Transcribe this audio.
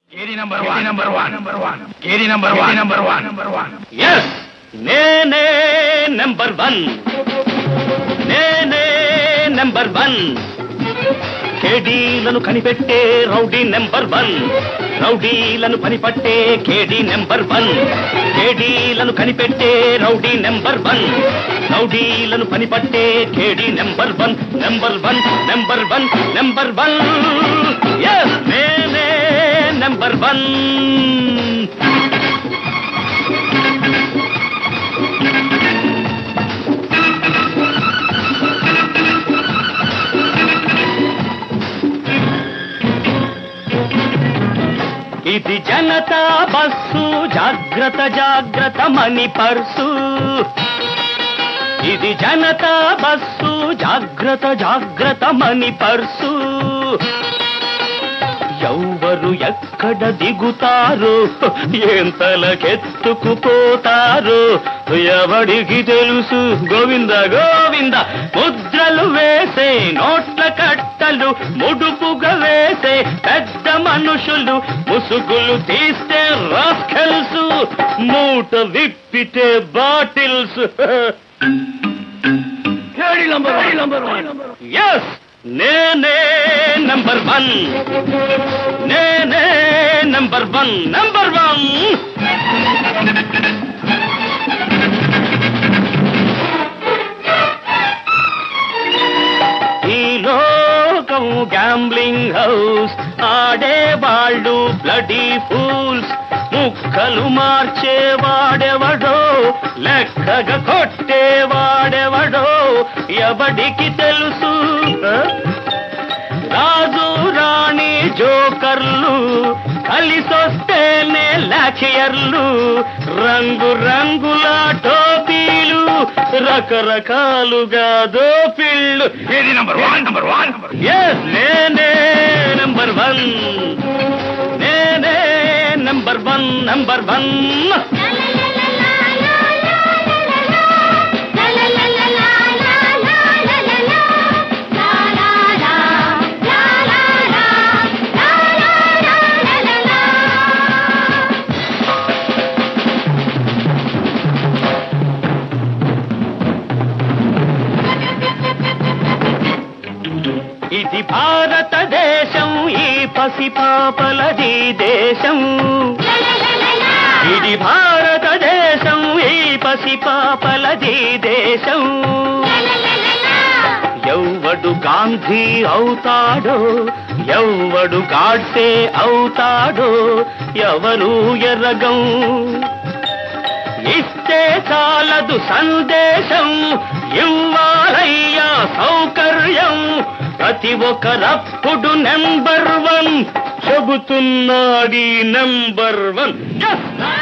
Carey number one number one number one కేరీ number one number one number one yes నేనే number one నేనే number one కేడీలను కనిపెట్టే rowdy number one రౌడీలను పనిపట్టే కేడీ నెంబర్ వన్ కేడీలను కనిపెట్టే రౌడీ నెంబర్ వన్ రౌడీలను పనిపట్టే KD number one number one number one number one yes నేనే నెంబర్ వన్ ఇది జనతా బస్సు జాగ్రత్త జాగ్రత్త మని పర్సు ఇది జనతా బస్సు జాగ్రత్త జాగ్రత్త మని పర్సు ఎవరు ఎక్కడ దిగుతారు ఎంతలకెత్తుకుపోతారు ఎవడికి తెలుసు గోవింద గోవింద ముద్రలు వేసే నోట్ల కట్టలు ముడుపుగా వేసే పెద్ద మనుషులు ముసుగులు తీస్తే రాస్కెల్స్ మూట విప్పితే బాటిల్స్ కేరీ number one number one yes నేనే నంబర్ వన్ నేనే నంబర్ వన్ నంబర్ వన్ ఈ లోకం గ్యాంబ్లింగ్ హౌస్ ఆడేవాళ్ళు బ్లడీ ఫూల్స్ ముక్కలు మార్చేవాడెవడో లెక్కగా కొట్టేవాడెవడో ఎవడికి తెలుసు ఆ? రాజు రాణి జోకర్లు కలిసొస్తేనే లాఖియర్లు రంగు రంగుల టోపీలు రకరకాలుగా దోపిళ్ళు కేరీ number one number one number yes నేనే నంబర్ వన్ నేనే నంబర్ వన్ నంబర్ వన్ ఇది భారతదేశం ఈ పసిపాపలది దేశం ఇది భారతదేశం ఈ పసిపాపలది దేశం ఎవ్వడు గాంధీ అవుతాడో ఎవ్వడు గాడ్సే అవుతాడో ఎవరు ఎర్రగం ఇస్తే చాలదు సందేశం ఇవ్వాలయ్యా సౌకర్యం ప్రతి ఒక్కరప్పుడు నెంబర్ వన్ చెబుతున్నాడి నెంబర్ వన్